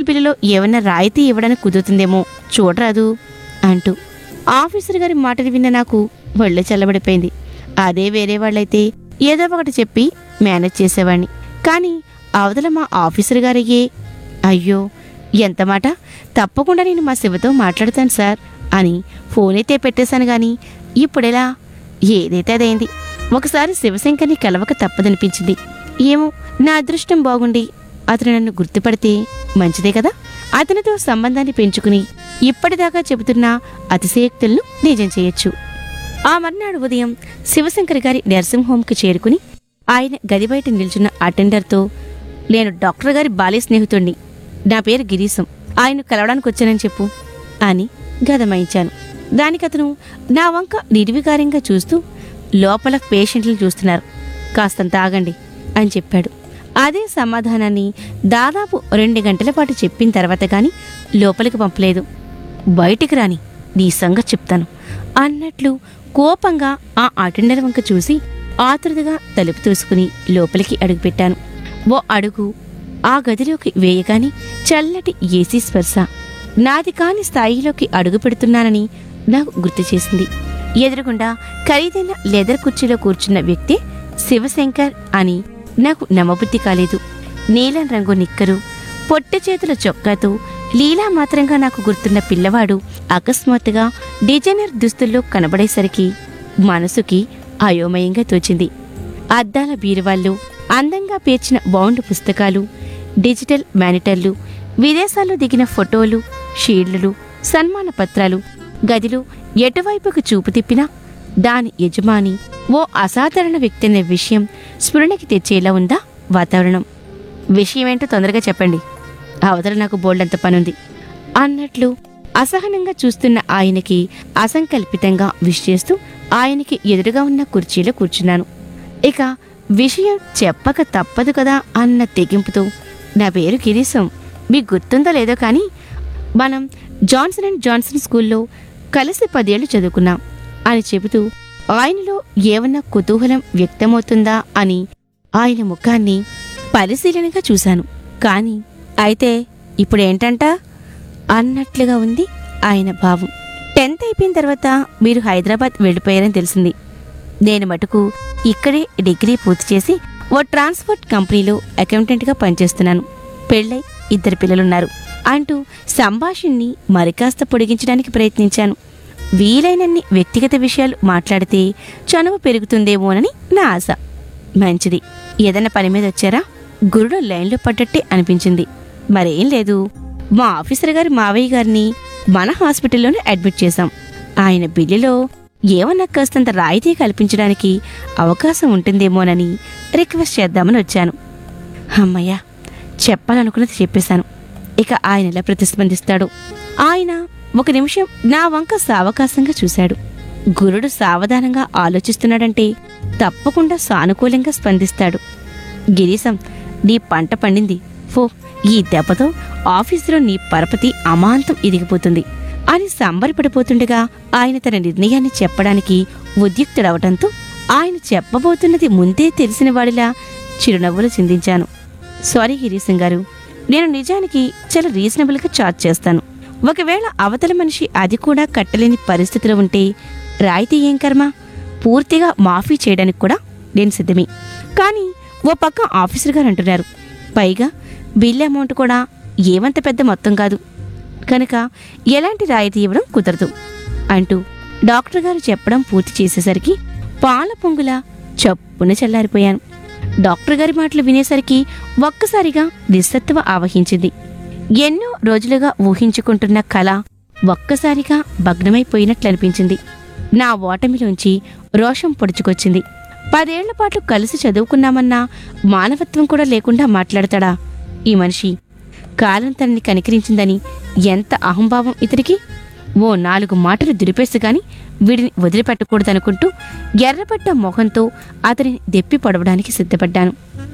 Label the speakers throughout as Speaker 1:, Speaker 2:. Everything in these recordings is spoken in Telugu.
Speaker 1: బిల్లులో ఏమన్నా రాయితీ ఇవ్వడానికి కుదురుతుందేమో చూడరాదు అంటూ ఆఫీసర్ గారి మాటలు విన్న నాకు ఒళ్ళు చల్లబడిపోయింది అదే వేరే వాళ్ళైతే ఏదో ఒకటి చెప్పి మేనేజ్ చేసేవాణ్ణి కానీ అవతల మా ఆఫీసర్ గారయ్యే అయ్యో ఎంత మాట తప్పకుండా నేను మా శివతో మాట్లాడతాను సార్ అని ఫోన్ అయితే పెట్టేశాను గాని ఇప్పుడెలా ఏదైతే అదైంది ఒకసారి శివశంకర్ని కలవక తప్పదనిపించింది ఏమో నా అదృష్టం బాగుండి అతను నన్ను గుర్తుపడితే మంచిదే కదా అతనితో సంబంధాన్ని పెంచుకుని ఇప్పటిదాకా చెబుతున్న అతిశయోక్తులను నిజం చేయొచ్చు ఆ మర్నాడు ఉదయం శివశంకర్ గారి నర్సింగ్ హోంకి చేరుకుని ఆయన గది బయట నిల్చున్న అటెండర్తో నేను డాక్టర్ గారి బాల్య స్నేహితుణ్ణి నా పేరు గిరీశం ఆయన కలవడానికి వచ్చానని చెప్పు అని గదమాయించాను దానికి అతను నా వంక నిర్వికారంగా చూస్తూ లోపల పేషెంట్లు చూస్తున్నారు కాస్తంత ఆగండి అని చెప్పాడు అదే సమాధానాన్ని దాదాపు రెండు గంటల పాటు చెప్పిన తర్వాత గాని లోపలికి పంపలేదు బయటికి రాని నీ సంగతి చెప్తాను అన్నట్లు కోపంగా ఆ అటెండర్ వంక చూసి ఆతృతగా తలుపు తోసుకుని లోపలికి అడుగుపెట్టాను ఓ అడుగు ఆ గదిలోకి వేయగాని చల్లటి ఏసీ స్పర్శ నాది కాని స్థాయిలోకి అడుగు పెడుతున్నానని నాకు గుర్తు చేసింది ఎదురుగుండా ఖరీదైన లెదర్ కుర్చీలో కూర్చున్న వ్యక్తి శివశంకర్ అని నాకు నమ్మబుద్ధి కాలేదు నీలం రంగు నిక్కరు పొట్ట చేతుల చొక్కాతో లీలా మాత్రంగా నాకు గుర్తున్న పిల్లవాడు అకస్మాత్తుగా డిజైనర్ దుస్తుల్లో కనబడేసరికి మనసుకి అయోమయంగా తోచింది అద్దాల బీరువాళ్ళు అందంగా పేర్చిన బౌండ్ పుస్తకాలు డిజిటల్ మానిటర్లు విదేశాల్లో దిగిన ఫోటోలు షీల్డ్లు సన్మాన పత్రాలు గదిలో ఎటువైపుకు చూపు తిప్పినా దాని యజమాని ఓ అసాధారణ వ్యక్తి అనే విషయం స్ఫురణకి తెచ్చేలా ఉందా వాతావరణం విషయమేంటో తొందరగా చెప్పండి అవతల నాకు బోల్డంత పనుంది అన్నట్లు అసహనంగా చూస్తున్న ఆయనకి అసంకల్పితంగా విష్ చేస్తూ ఆయనకి ఎదురుగా ఉన్న కుర్చీలో కూర్చున్నాను ఇక విషయం చెప్పక తప్పదు కదా అన్న తెగింపుతో నా పేరు గిరీశం మీకు గుర్తుందో లేదో కానీ మనం జాన్సన్ అండ్ జాన్సన్ స్కూల్లో కలిసి పదేళ్లు చదువుకున్నాం అని చెబుతూ ఆయనలో ఏమన్నా కుతూహలం వ్యక్తమవుతుందా అని ఆయన ముఖాన్ని పరిశీలనగా చూశాను కాని అయితే ఇప్పుడేంటంట అన్నట్లుగా ఉంది ఆయన భావం టెన్త్ అయిపోయిన తర్వాత మీరు హైదరాబాద్ వెళ్ళిపోయారని తెలిసింది నేను మటుకు ఇక్కడే డిగ్రీ పూర్తి చేసి ఓ ట్రాన్స్పోర్ట్ కంపెనీలో అకౌంటెంట్గా పనిచేస్తున్నాను పెళ్ళై ఇద్దరు పిల్లలున్నారు అంటూ సంభాషణని మరికాస్త పొడిగించడానికి ప్రయత్నించాను వీలైనన్ని వ్యక్తిగత విషయాలు మాట్లాడితే చనువు పెరుగుతుందేమోనని నా ఆశ మంచిది ఏదైనా పని మీద వచ్చారా గురుడు లైన్లో పడ్డట్టే అనిపించింది మరేం లేదు మా ఆఫీసర్ గారి మావయ్య గారిని మన హాస్పిటల్లోనే అడ్మిట్ చేశాం ఆయన బిల్లులో ఏమన్నా కాస్తంత రాయితీ కల్పించడానికి అవకాశం ఉంటుందేమోనని రిక్వెస్ట్ చేద్దామని వచ్చాను అమ్మయ్యా చెప్పాలనుకున్నది చెప్పేశాను ఇక ఆయన ఎలా ప్రతిస్పందిస్తాడు ఆయన ఒక నిమిషం నా వంక సావకాశంగా చూశాడు గురుడు సావధానంగా ఆలోచిస్తున్నాడంటే తప్పకుండా సానుకూలంగా స్పందిస్తాడు గిరీశం నీ పంట పండింది ఫో ఈ దెబ్బతో ఆఫీసులో నీ పరపతి అమాంతం ఎదిగిపోతుంది అని సంబరపడిపోతుండగా ఆయన తన నిర్ణయాన్ని చెప్పడానికి ఉద్యుక్తుడవటంతో ఆయన చెప్పబోతున్నది ముందే తెలిసిన వాడిలా చిరునవ్వులు చిందించాను సారీ గిరీశం గారు నేను నిజానికి చాలా రీజనబుల్గా చార్జ్ చేస్తాను ఒకవేళ అవతల మనిషి అది కూడా కట్టలేని పరిస్థితిలో ఉంటే రాయితీ ఏం కర్మ పూర్తిగా మాఫీ చేయడానికి కూడా నేను సిద్ధమే కానీ ఓ పక్క ఆఫీసర్ గారు అంటున్నారు పైగా బిల్ అమౌంట్ కూడా ఏమంత పెద్ద మొత్తం కాదు కనుక ఎలాంటి రాయితీ ఇవ్వడం కుదరదు అంటూ డాక్టర్ గారు చెప్పడం పూర్తి చేసేసరికి పాల పొంగుల చప్పున చల్లారిపోయాను డాక్టర్ గారి మాటలు వినేసరికి ఒక్కసారిగా నిస్సత్వ ఆవహించింది ఎన్నో రోజులుగా ఊహించుకుంటున్న కళ ఒక్కసారిగా భగ్నమైపోయినట్లు అనిపించింది నా ఓటమిలోంచి రోషం పొడుచుకొచ్చింది పదేళ్ల పాటు కలిసి చదువుకున్నామన్నా మానవత్వం కూడా లేకుండా మాట్లాడతాడా ఈ మనిషి కాలం తనని కనికరించిందని ఎంత అహంభావం ఇతనికి ఓ నాలుగు మాటలు దులిపేసి గాని వీడిని వదిలిపెట్టకూడదనుకుంటూ ఎర్రబడ్డ మొహంతో అతనిని దెప్పి పొడవడానికి సిద్ధపడ్డాను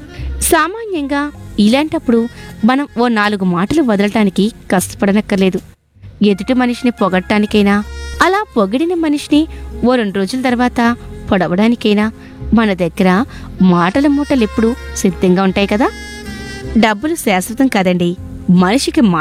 Speaker 1: సామాన్యంగా ఇలాంటప్పుడు మనం ఓ నాలుగు మాటలు వదలటానికి కష్టపడనక్కర్లేదు ఎదుటి మనిషిని పొగట్టానికైనా అలా పొగిడిన మనిషిని ఓ రెండు రోజుల తర్వాత పొడవడానికైనా మన దగ్గర మాటల మూటలెప్పుడు సిద్ధంగా ఉంటాయి కదా డబ్బులు శాశ్వతం కాదండి మనిషికి